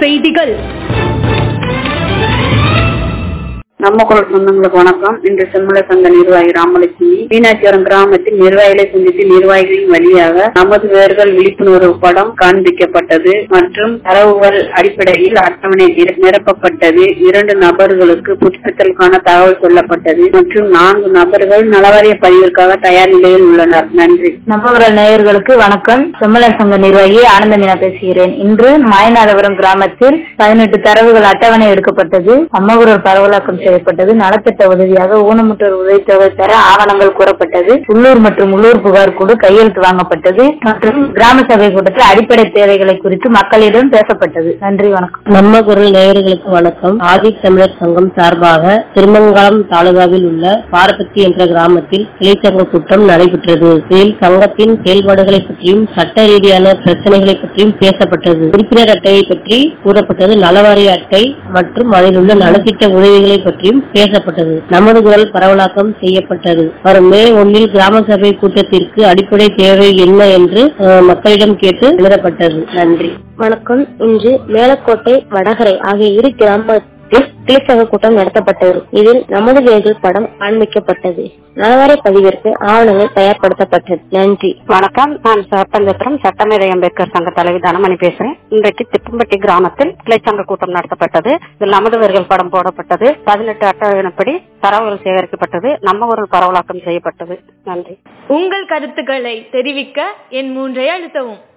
செய்திகள் நம்ம குரல் சொந்தங்களுக்கு வணக்கம் இன்று செம்மல சங்க நிர்வாகி ராமலட்சுமி மீனாட்சிபுரம் கிராமத்தில் நிர்வாகிகளை சந்தித்து நிர்வாகிகளின் வழியாக நமது வேர்கள் விழிப்புணர்வு படம் காண்பிக்கப்பட்டது மற்றும் தரவுகள் அடிப்படையில் அட்டவணை நிர- நிரப்பப்பட்டது இரண்டு நபர்களுக்கு புதுப்பித்தலுக்கான தகவல் சொல்லப்பட்டது மற்றும் நான்கு நபர்கள் நலவாரிய பதிவிற்காக தயார் நிலையில் உள்ளனர் நன்றி நம்பகுரல் நேயர்களுக்கு வணக்கம் செம்மலர் சங்க நிர்வாகி ஆனந்த மீனா பேசுகிறேன் இன்று மாயநாதபுரம் கிராமத்தில் பதினெட்டு தரவுகள் அட்டவணை எடுக்கப்பட்டது அம்மகுரல் பரவலாக்கம் செய்யப்பட்டது நலத்திட்ட உதவியாக ஊனமுற்றோர் உதவித்தொகை பெற ஆவணங்கள் கூறப்பட்டது உள்ளூர் மற்றும் உள்ளூர் புகார் குழு கையெழுத்து வாங்கப்பட்டது மற்றும் கிராம சபை கூட்டத்தில் அடிப்படை தேவைகளை குறித்து மக்களிடம் பேசப்பட்டது நன்றி வணக்கம் நம்ம குரல் நேயர்களுக்கு வணக்கம் ஆதி தமிழர் சங்கம் சார்பாக திருமங்கலம் தாலுகாவில் உள்ள பாரபத்தி என்ற கிராமத்தில் கிளைச்சங்க கூட்டம் நடைபெற்றது இதில் சங்கத்தின் செயல்பாடுகளை பற்றியும் சட்ட ரீதியான பிரச்சனைகளை பற்றியும் பேசப்பட்டது உறுப்பினர் அட்டையை பற்றி கூறப்பட்டது நலவாரிய அட்டை மற்றும் அதில் உள்ள நலத்திட்ட உதவிகளை பற்றியும் பேசப்பட்டது நமது குரல் பரவலாக்கம் செய்யப்பட்டது வரும் மே ஒன்றில் கிராம சபை கூட்டத்திற்கு அடிப்படை தேவை என்ன என்று அஹ், மக்களிடம் கேட்டு எழுதப்பட்டது நன்றி வணக்கம் இன்று மேலக்கோட்டை வடகரை ஆகிய இரு கிராமத்தில் கிளிச்சங்க கூட்டம் நடத்தப்பட்டது இதில் நமது வேர்கள் படம் காண்பிக்கப்பட்டது நலவாரி பதிவிற்கு ஆவணங்கள் தயார்படுத்தப்பட்டது நன்றி வணக்கம் நான் சட்டஞ்சத்திரம் சட்டமேதை அம்பேத்கர் சங்க தலைவி தனமணி பேசுறேன் இன்றைக்கு திப்பம்பட்டி கிராமத்தில் கிளைச்சங்க கூட்டம் நடத்தப்பட்டது இதில் நமதுவர்கள் படம் போடப்பட்டது பதினெட்டு அட்டவணைப்படி தரவுகள் சேகரிக்கப்பட்டது நம்ம ஒரு பரவலாக்கம் செய்யப்பட்டது நன்றி உங்கள் கருத்துக்களை தெரிவிக்க என் மூன்றை அழுத்தவும்